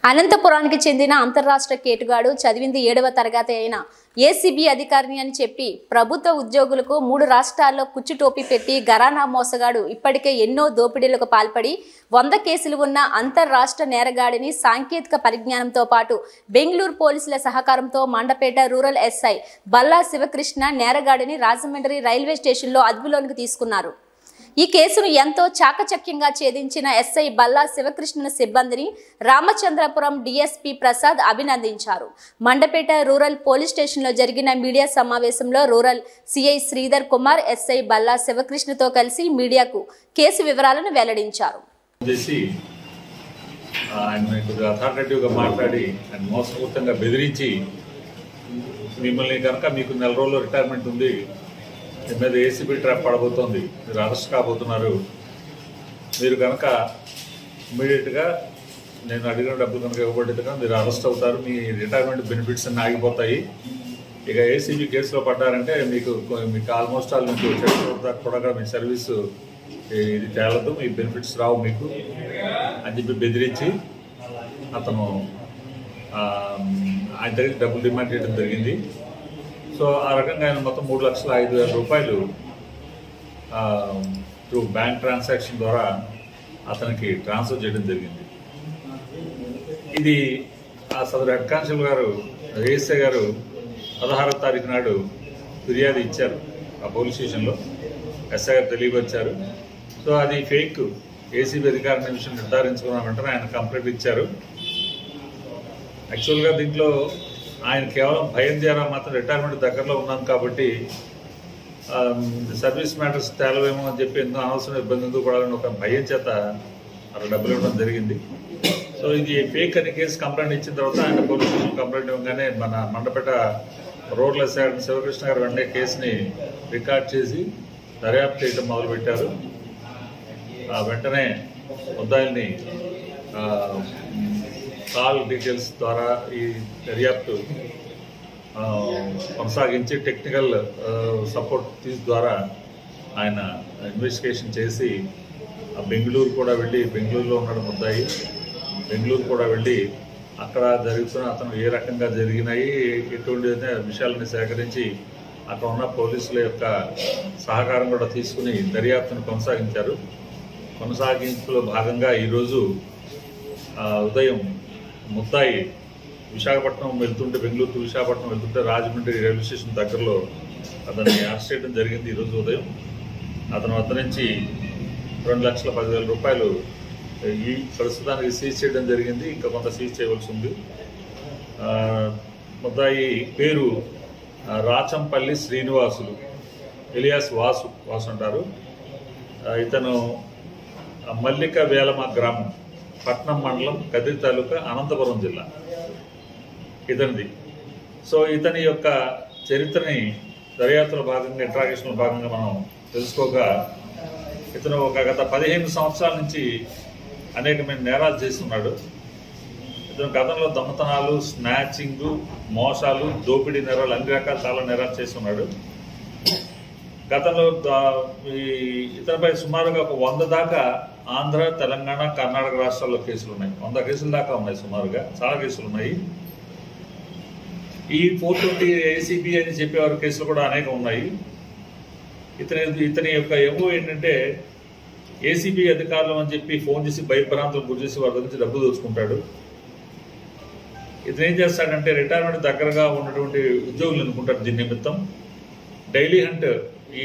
అనంతపురానికి చెందిన అంతర్రాష్ట్ర కేటుగాడు చదివింది ఏడవ తరగతి అయిన ఏసీబీ అధికారిని అని చెప్పి ప్రభుత్వ ఉద్యోగులకు మూడు రాష్ట్రాల్లో కుచ్చుటోపీ పెట్టి గరానా మోసగాడు ఇప్పటికే ఎన్నో దోపిడీలకు పాల్పడి వంద కేసులు ఉన్న అంతర్రాష్ట్ర నేరగాడిని సాంకేతిక పరిజ్ఞానంతో పాటు బెంగళూరు పోలీసుల సహకారంతో మండపేట రూరల్ ఎస్ఐ బల్లా శివకృష్ణ నేరగాడిని రాజమండ్రి రైల్వే స్టేషన్లో అదుపులోనికి తీసుకున్నారు ఈ కేసును ఎంతో చాకచక్యంగా ఛేదించిన ఎస్ఐ బల్లా శివకృష్ణన్ సిబ్బందిని రామచంద్రపురం డీఎస్పీ ప్రసాద్ అభినందించారు మండపేట రూరల్ పోలీస్ స్టేషన్లో జరిగిన మీడియా సమావేశంలో rural CI Sridhar Kumar SI Balla శివకృష్ణతో కలిసి మీడియాకు కేసు వివరాలను వెల్లడించారు చేసి ఆ, ఆయన కొద్దిగా అథారిటేటివ్గా మాట్లాడి ఆయన మోసపూరితంగా బెదిరించి మిమ్మల్ని కనుక మీకు నెల రోజుల్లో రిటైర్మెంట్ ఉంది మీ మీద ఏసీబీ ట్రాప్ పడబోతోంది మీరు అరెస్ట్ కాబోతున్నారు మీరు కనుక ఇమీడియట్గా నేను అడిగిన డబ్బులు కనుక ఇవ్వబడ్డది కనుక మీరు అరెస్ట్ అవుతారు మీ రిటైర్మెంట్ బెనిఫిట్స్ అన్ని ఆగిపోతాయి ఇక ఏసీబీ కేసులో పడ్డారంటే మీకు మీకు ఆల్మోస్ట్ ఆల్ మీకు వచ్చే కూడా మీ సర్వీసు ఇది తేలదు మీ బెనిఫిట్స్ రావు మీకు అని చెప్పి బెదిరించి అతను ఆ, ఆయన దగ్గర డబ్బులు డిమాండ్ చేయడం జరిగింది సో ఆ రకంగా ఆయన మొత్తం మూడు లక్షల ఐదు వేల రూపాయలు త్రూ బ్యాంక్ ట్రాన్సాక్షన్ ద్వారా అతనికి ట్రాన్స్ఫర్ చేయడం జరిగింది ఇది ఆ సదరు హెడ్ కానిస్టేబుల్ గారు ఏఎస్ఐ గారు పదహారవ తారీఖు నాడు ఫిర్యాదు ఇచ్చారు ఆ పోలీస్ స్టేషన్లో ఎస్ఐ గారు తెలియపరిచారు సో అది ఫేక్ ఏసీబీ అధికారి విషయం నిర్ధారించుకున్న వెంటనే ఆయన కంప్లైంట్ ఇచ్చారు యాక్చువల్గా దీంట్లో ఆయన కేవలం భయం ద్వారా మాత్రం రిటైర్మెంట్ దగ్గరలో ఉన్నాను కాబట్టి సర్వీస్ మ్యాటర్స్ తేలవేమో అని చెప్పి ఎన్నో అనవసరం ఇబ్బంది ఎందుకు పడాలని ఒక భయం చేత అలా డబ్బులు ఇవ్వడం జరిగింది సో ఇది ఫేక్ అని కేసు కంప్లైంట్ ఇచ్చిన తర్వాత ఆయన పోలీస్ స్టేషన్ కంప్లైంట్ ఇవ్వగానే మన మండపేట రోడ్ల సైడ్ శివకృష్ణ గారు వెంటనే కేసుని రికార్డ్ చేసి దర్యాప్తు చేయడం మొదలుపెట్టారు ఆ వెంటనే ముద్దాయిల్ని ఆ, కాల్ డీటెయిల్స్ ద్వారా ఈ దర్యాప్తు ఆ, కొనసాగించి టెక్నికల్ సపోర్ట్ తీసి ద్వారా ఆయన ఇన్వెస్టిగేషన్ చేసి ఆ బెంగళూరు కూడా వెళ్ళి బెంగళూరులో ఉన్నాడు ముద్దాయి బెంగళూరు కూడా వెళ్ళి అక్కడ జరుగుతున్న అతను ఏ రకంగా జరిగినాయి ఎటువంటి విషయాలని సేకరించి అక్కడ ఉన్న పోలీసుల యొక్క సహకారం కూడా తీసుకుని దర్యాప్తును కొనసాగించారు కొనసాగింపులో భాగంగా ఈరోజు ఆ, ఉదయం ముద్దాయి విశాఖపట్నం వెళ్తుంటే బెంగళూరు టు విశాఖపట్నం వెళ్తుంటే రాజమండ్రి రైల్వే స్టేషన్ దగ్గరలో అతన్ని అరెస్ట్ చేయడం జరిగింది ఈరోజు ఉదయం అతని వద్ద నుంచి రెండు లక్షల పదివేల రూపాయలు ఈ ప్రస్తుతానికి సీజ్ చేయడం జరిగింది ఇంకా కొంత సీజ్ చేయవలసి ఉంది ఆ, ముద్దాయి పేరు ఆ, రాచంపల్లి శ్రీనివాసులు ఎలియాస్ వాసు వాసు అంటారు ఆ, ఇతను ఆ, మల్లిక వేలమ గ్రామం పట్నం మండలం కదిరి తాలూకా అనంతపురం జిల్లా ఇతనిది సో ఇతని యొక్క చరిత్రని దర్యాప్తులో భాగంగా ఇంట్రాగేషన్లో భాగంగా మనం తెలుసుకోగా ఇతను ఒక గత పదిహేను సంవత్సరాల నుంచి అనేకమైన నేరాలు చేస్తున్నాడు ఇతను గతంలో దొంగతనాలు స్నాచింగ్ మోసాలు దోపిడీ నేరాలు అన్ని రకాల చాలా నేరాలు చేస్తున్నాడు గతంలో దా- ఈ ఇతనిపై సుమారుగా ఒక వంద దాకా ఆంధ్ర తెలంగాణ కర్ణాటక రాష్ట్రాల్లో కేసులు ఉన్నాయి వంద కేసుల దాకా ఉన్నాయి సుమారుగా చాలా కేసులు ఉన్నాయి ఈ ఫోర్ ట్వంటీ ఏసీబీ అని చెప్పేవారు కేసులు కూడా అనేక ఉన్నాయి ఇతని ఇతని యొక్క ఎమో ఏంటంటే ఏసీబీ అధికారులు అని చెప్పి ఫోన్ చేసి భయభ్రాంతులు గురి చేసి వారి దగ్గర నుంచి డబ్బులు దోచుకుంటాడు ఇతను ఏం చేస్తాడంటే రిటైర్మెంట్ దగ్గరగా ఉన్నటువంటి ఉద్యోగులు అనుకుంటారు దీని నిమిత్తం డైలీ హంట్